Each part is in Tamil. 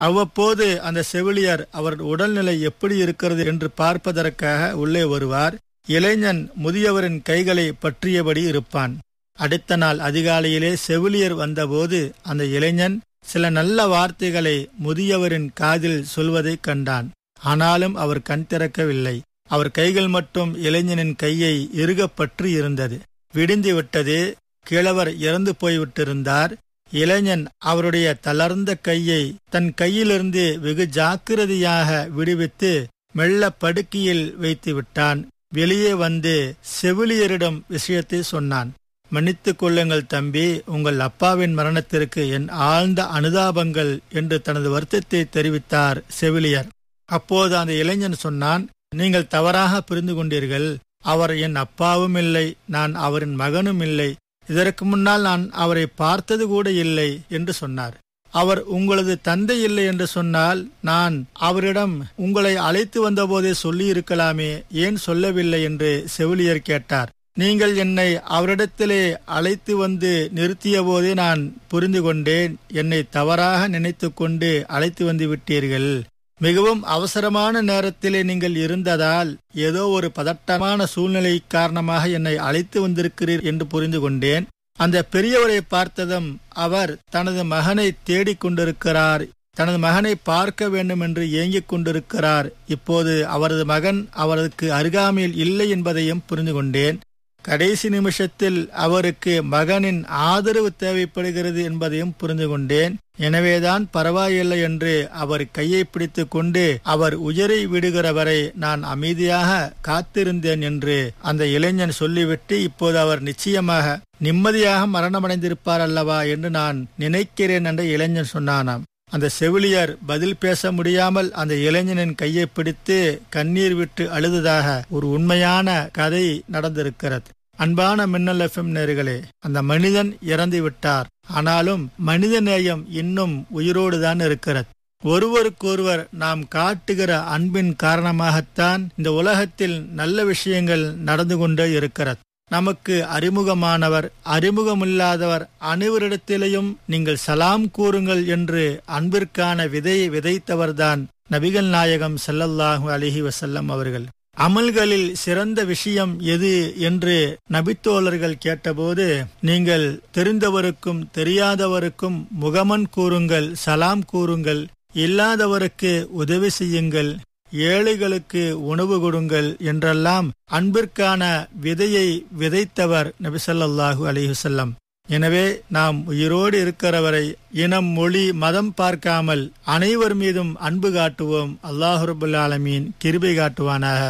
அவ்வப்போது அந்த செவிலியர் அவர் உடல்நிலை எப்படி இருக்கிறது என்று பார்ப்பதற்காக உள்ளே வருவார் இளைஞன் முதியவரின் கைகளை பற்றியபடி இருப்பான் அடுத்த நாள் அதிகாலையிலே செவிலியர் வந்தபோது அந்த இளைஞன் சில நல்ல வார்த்தைகளை முதியவரின் காதில் சொல்வதைக் கண்டான் ஆனாலும் அவர் கண் திறக்கவில்லை அவர் கைகள் மட்டும் இளைஞனின் கையை இறுகப் பற்றி இருந்தது விடிந்து விட்டது கிழவர் இறந்து போய்விட்டிருந்தார் இளைஞன் அவருடைய தளர்ந்த கையை தன் கையிலிருந்து வெகு ஜாக்கிரதையாக விடுவித்து மெல்ல படுக்கையில் வைத்து விட்டான் வெளியே வந்து செவிலியரிடம் விஷயத்தை சொன்னான் மன்னித்துக் கொள்ளுங்கள் தம்பி உங்கள் அப்பாவின் மரணத்திற்கு என் ஆழ்ந்த அனுதாபங்கள் என்று தனது வருத்தத்தை தெரிவித்தார் செவிலியர் அப்போது அந்த இளைஞன் சொன்னான் நீங்கள் தவறாக புரிந்து கொண்டீர்கள் அவர் என் அப்பாவும் இல்லை நான் அவரின் மகனும் இல்லை இதற்கு முன்னால் நான் அவரை பார்த்தது கூட இல்லை என்று சொன்னார் அவர் உங்களது தந்தை இல்லை என்று சொன்னால் நான் அவரிடம் உங்களை அழைத்து வந்தபோதே சொல்லி இருக்கலாமே ஏன் சொல்லவில்லை என்று செவிலியர் கேட்டார் நீங்கள் என்னை அவரிடத்திலே அழைத்து வந்து நிறுத்திய போதே நான் புரிந்து கொண்டேன் என்னை தவறாக நினைத்து கொண்டு அழைத்து வந்து விட்டீர்கள் மிகவும் அவசரமான நேரத்திலே நீங்கள் இருந்ததால் ஏதோ ஒரு பதட்டமான சூழ்நிலை காரணமாக என்னை அழைத்து வந்திருக்கிறீர் என்று புரிந்து கொண்டேன் அந்த பெரியவரை பார்த்ததும் அவர் தனது மகனை தேடிக் கொண்டிருக்கிறார் தனது மகனை பார்க்க வேண்டும் என்று ஏங்கிக் கொண்டிருக்கிறார் இப்போது அவரது மகன் அவருக்கு அருகாமையில் இல்லை என்பதையும் புரிந்து கொண்டேன் கடைசி நிமிஷத்தில் அவருக்கு மகனின் ஆதரவு தேவைப்படுகிறது என்பதையும் புரிந்து கொண்டேன் எனவேதான் பரவாயில்லை என்று அவர் கையை பிடித்து கொண்டு அவர் உயரை விடுகிற வரை நான் அமைதியாக காத்திருந்தேன் என்று அந்த இளைஞன் சொல்லிவிட்டு இப்போது அவர் நிச்சயமாக நிம்மதியாக மரணமடைந்திருப்பார் அல்லவா என்று நான் நினைக்கிறேன் என்று இளைஞன் சொன்னானாம் அந்த செவிலியர் பதில் பேச முடியாமல் அந்த இளைஞனின் கையை பிடித்து கண்ணீர் விட்டு அழுததாக ஒரு உண்மையான கதை நடந்திருக்கிறது அன்பான மின்னல் எஃப்எம் நேர்களே அந்த மனிதன் இறந்து விட்டார் ஆனாலும் மனித நேயம் இன்னும் உயிரோடு தான் இருக்கிறது ஒருவருக்கொருவர் நாம் காட்டுகிற அன்பின் காரணமாகத்தான் இந்த உலகத்தில் நல்ல விஷயங்கள் நடந்து கொண்டே இருக்கிறது நமக்கு அறிமுகமானவர் அறிமுகமில்லாதவர் அனைவரிடத்திலேயும் நீங்கள் சலாம் கூறுங்கள் என்று அன்பிற்கான விதையை விதைத்தவர்தான் நபிகள் நாயகம் ஸல்லல்லாஹு அலிஹி வசல்லம் அவர்கள் அமல்களில் சிறந்த விஷயம் எது என்று நபித்தோழர்கள் கேட்டபோது நீங்கள் தெரிந்தவருக்கும் தெரியாதவருக்கும் முகமன் கூறுங்கள் சலாம் கூறுங்கள் இல்லாதவருக்கு உதவி செய்யுங்கள் ஏழைகளுக்கு உணவு கொடுங்கள் என்றெல்லாம் அன்பிற்கான விதையை விதைத்தவர் நபிசல்லாஹூ அலிஹசல்லம் எனவே நாம் உயிரோடு இருக்கிறவரை இனம் மொழி மதம் பார்க்காமல் அனைவர் மீதும் அன்பு காட்டுவோம் அல்லாஹு ரபுல் ஆலமீன் கிருபை காட்டுவானாக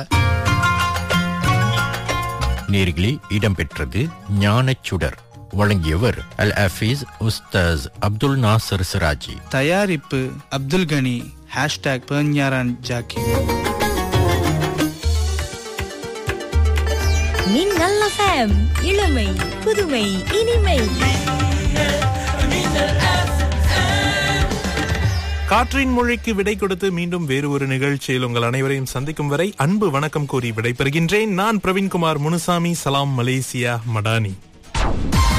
நேர்களே இடம்பெற்றது ஞானச் சுடர் வழங்கியவர் அல் ஹஃபீஸ் உஸ்தாஸ் அப்துல் நாசர் சிராஜி தயாரிப்பு அப்துல் கனி ஹேஷ்டாக் பெர்ஞாரான் ஜாக்கி மின்னல் எஃப்எம் இளமை புதுமை இனிமை காற்றின் மொழிக்கு விடை கொடுத்து மீண்டும் வேறு ஒரு நிகழ்ச்சியில் உங்கள் அனைவரையும் சந்திக்கும் வரை அன்பு வணக்கம் கூறி விடைபெறுகின்றேன் நான் பிரவீன்குமார் முனுசாமி சலாம் மலேசியா மடானி